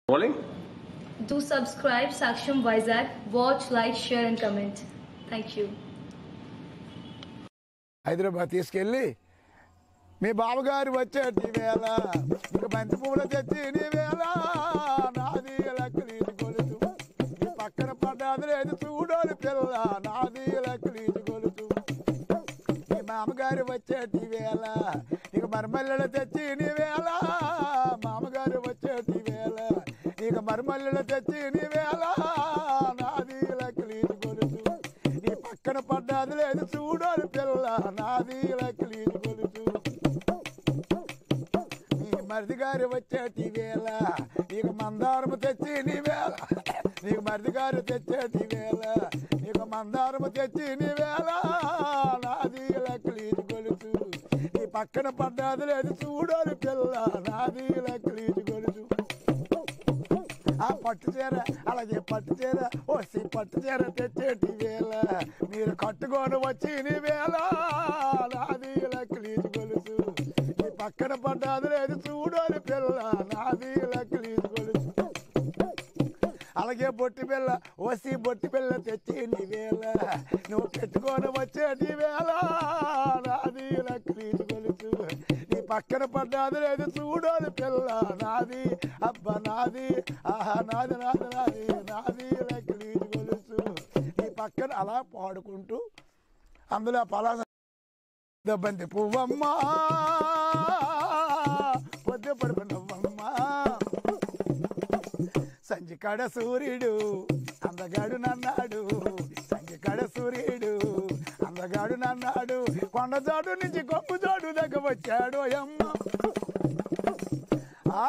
Rolling? Do subscribe Saksham Vizag. Watch, like, share, and comment. Thank you. Hyderabad తీసుకెళ్ళి మీ బావగారు వచ్చేటి వేళ ఇక బంతి పువ్వులు తెచ్చి నీ వేళ నాది లెక్కలీచి కొలుతు నీ పక్కన పడ్డాది లేదు చూడోని పిల్ల నాది లెక్కలీచి కొలుతు మీ మామగారు వచ్చేటి వేళ ఇక మరమల్లెలు తెచ్చి నీ వేళ మామగారు వచ్చేటి వేళ ఇక మరమల్లెలు తెచ్చి నీ వేళ నాది లెక్కలీచి కొలుతు నీ పక్కన పడ్డాది లేదు చూడోని పిల్ల నాది లెక్కలీచి కొలుతు నీ మరిది గారు వచ్చేటి వేళ నీకు మందారము తెచ్చి నీ వేళ నీకు మరిది గారు తెచ్చేటి వేళ నీకు మందారము తెచ్చి నీ వేళ నాది లెక్కలీచి కొలుచు నీ పక్కన పడ్డాది లేదు చూడోని పిల్ల నాది లెక్కలీచి కొలుచు ఆ పట్టు చీర అలాగే పట్టు చీర వచ్చి పట్టు చీర తెచ్చేటి వేళ మీరు కట్టుకొని వచ్చి నీ వేళ నాది లెక్కలీచి కొలుసు నీ పక్కన పడ్డాది లేదు చూడని పిల్ల నాది లెక్కలీచి కొలుసు అలాగే బొట్టి పిల్ల వసి బొట్టి పిల్ల తెచ్చి నీ వేళ నువ్వు పెట్టుకొని వచ్చేటి వేళ నాది లెక్కలీచి కొలుసు నీ పక్కన పడ్డాది లేదు చూడని పిల్ల నాది అబ్బా నాది ఆహా నాది నాది నాది నాది లెక్కలీచి కొలుసు నీ పక్కన అలా పాడుకుంటూ అందులో పలాస దబ్బంతి పువ్వమ్మా పొద్దు పడుపు నవ్వమ్మా సంజికాడ సూర్యుడు అందగాడు నన్నాడు సంజికాడ సూర్యుడు అందగాడు నన్నాడు కొండజాడు నుంచి కొమ్ము జాడు దగ్గర వచ్చాడు అమ్మ ఆ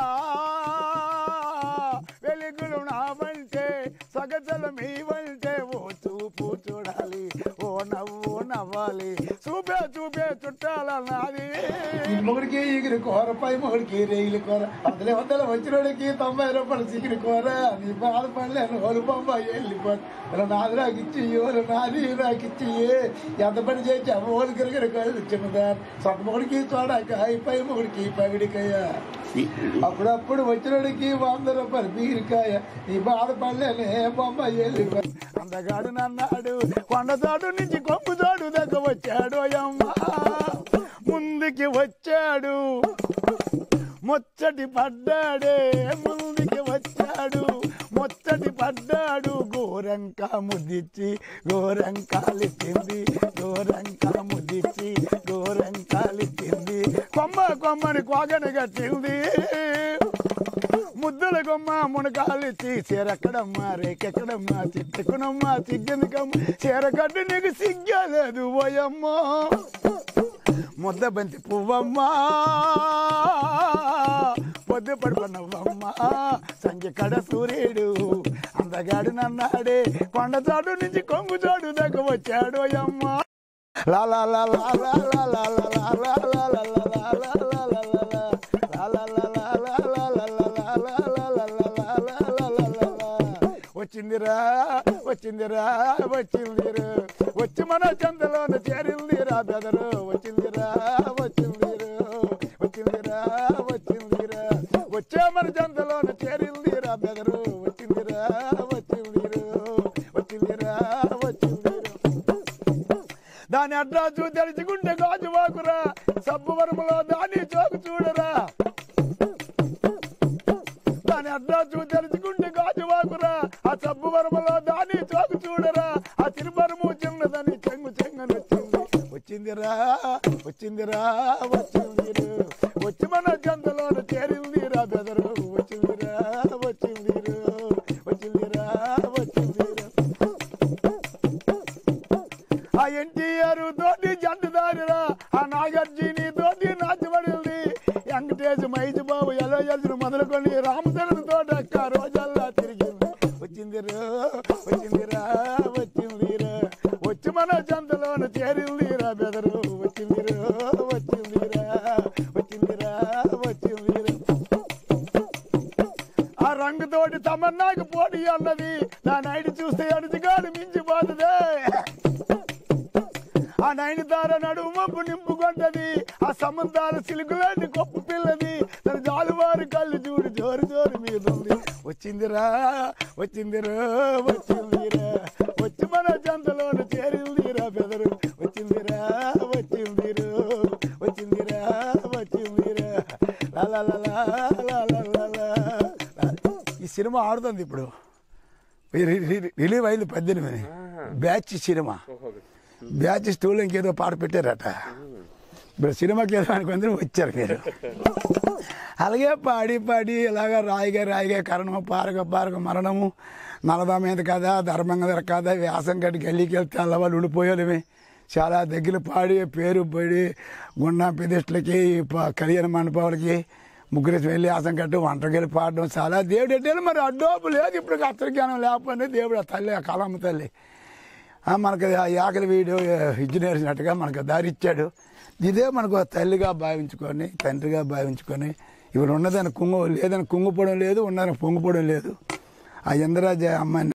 వెలుగులు నావంటే సగజలం ఇవంటే ఓ చూపు చూడాలి ఓ నవ్వు నవ్వాలి చూపే చూపే చుట్టాల నాది మొగుడికి ఎగిరి కూర పై మొగుడికి రేగిలి కూర వందల వందల వచ్చినోడికి తొంభై రూపాయలు చిగిరి కూర నీ బాధపడలేను ఓలు బొంబాయి వెళ్ళిపోరు ఇలా నాది నాకు ఇచ్చి ఓలు నాది నాకు ఇచ్చి ఎంత పని చేసి ఓలు గిరిగిరి కాయలు చిన్నదా సొంత మొగుడికి చూడాక పై మొగుడికి పగిడికయ్యా అప్పుడప్పుడు వచ్చినోడికి వంద రూపాయలు బీరికాయ నీ బాధపడలేనే బొమ్మాయి వెళ్ళిపోయి అందగాడు నన్నాడు కొండదాడు నుంచి కొమ్ముదాడు దగ్గర వచ్చాడు అయ్యమ్మ ముందుకి వచ్చాడు ముచ్చటి పడ్డాడే ముందుకి వచ్చాడు ముచ్చటి పడ్డాడు గోరంక ముద్దిచ్చి గోరంకాలిచ్చింది గోరంక ముద్దిచ్చి గోరంకాలిచ్చింది కొమ్మ కొమ్మని కోగని కట్టింది ముద్దుల కొమ్మ మునకాలిచ్చి చీరెక్కడమ్మా రేకెక్కడమ్మా చిట్టుకునమ్మా సిగ్గెందుకమ్మ చీరకట్టు నీకు సిగ్గలేదు ఓయమ్మో ముద్ద బంతి పువ్వమ్మా పొద్దు పడుకున్నవ్వమ్మా సంఖ్య కడ సూర్యుడు అందగాడు నన్నాడే కొండచాడు నుంచి కొంగుచాడు దగ్గర వచ్చాడు అమ్మ లా లా లా లా లా లా లా లా లా లా లా లా లా లా లా లా లా లా. లా లా లా లా లా లా లా లా లా లా లా లా లా లా లా లా లా లా లా. వచ్చిందిరా వచ్చిందిరా వచ్చిందిరా వచ్చి మన చందలోన చేరిందిరా బెదరు వచ్చిందిరా వచ్చిందిరా వచ్చిందిరా వచ్చిందిరా వచ్చే మన చందలోన చేరిందిరా బెదరు వచ్చిందిరా వచ్చిందిరా వచ్చిందిరా వచ్చిందిరా దాని అడ్రాసు తెలుసుకుంటే గాజు వాకురా సబ్బు వరములో దాని చోకు చూడరా దాని అడ్రాసు తెలుసుకుంటే గాజు వాకురా ఆ సబ్బు వరములో దాని చోకు చూడరా ఆ తిరుమరము చిన్నదని చెంగు చెంగని వచ్చింది వచ్చిందిరా వచ్చిందిరా వచ్చిందిరు వచ్చి మన గంతలోన చేరిందిరా బెదరు వచ్చిందిరా వచ్చిందిరు వచ్చిందిరా వచ్చిందిరా ఆ ఎన్టీఆర్ తోటి జంటదారిరా ఆ నాగార్జుని తోటి నాచబడింది వెంకటేష్ మహేష్ బాబు ఎలా చేసిన మొదలుకొని రామచంద్ర తోట అక్క రోజల్లా తిరిగింది వచ్చిందిరా వచ్చిందిరా వచ్చిందిరా వచ్చి మన జంతలోన చేరిందిరా బెదరు వచ్చిందిరా వచ్చిందిరా వచ్చిందిరా వచ్చిందిరా ఆ రంగుతోటి తమన్నాకు పోటీ అన్నది నా నైట్ చూస్తే అడిచిగాడు మించిపోతుంది ఆ నైనితార నడుము మబ్బు నింపుకుంటది ఆ సముద్రాల సిలుకులాంటి గొప్ప పిల్లది తన జాలువారి కళ్ళు చూడు జోరు జోరు మీద ఉంది వచ్చిందిరా వచ్చిందిరా వచ్చిందిరా వచ్చి మన జంతలోన చేరిందిరా బెదరు వచ్చిందిరా వచ్చిందిరు వచ్చిందిరా వచ్చిందిరా లా లా లా లా లా లా లా లా. ఈ సినిమా ఆడుతుంది ఇప్పుడు రి- రి- రిలీవ్ అయింది పద్దెనిమిది బ్యాచ్ సినిమా బ్యాచ్ స్టూల్ ఇంకేదో పాట పెట్టారట ఇప్పుడు సినిమాకి ఏదో అనుకుంది వచ్చారు మీరు అలాగే పాడి పాడి ఇలాగ రాయిగా రాయిగా కరణము పారగ పారగ మరణము నలదా మీద కదా ధర్మంగా కదా వ్యాసం కట్టి గల్లీకి వెళ్తే అల్లవాళ్ళు ఉండిపోయాలి చాలా దగ్గర పాడి పేరు పడి గుండా ప్రతిష్టలకి ప- కళ్యాణ మండపాలకి ముగ్గురు వెళ్ళి ఆసం కట్టి వంటకి వెళ్ళి పాడడం చాలా దేవుడు అంటే మరి అడ్డోపు లేదు ఇప్పుడు అత్తజ్ఞానం లేకపోతే దేవుడు ఆ తల్లి ఆ కలమ్మ తల్లి ఆ మనకు ఆ ఆకలి వీడియో ఇచ్చినట్టుగా మనకు దారి ఇచ్చాడు ఇదే మనకు ఆ తల్లిగా భావించుకొని తండ్రిగా భావించుకొని ఇప్పుడు ఉన్నదాన్ని కుంగు లేదని కుంగిపోవడం లేదు ఉన్నదాన్ని పొంగిపోవడం లేదు ఆ ఇంద్రాజ అమ్మాయిని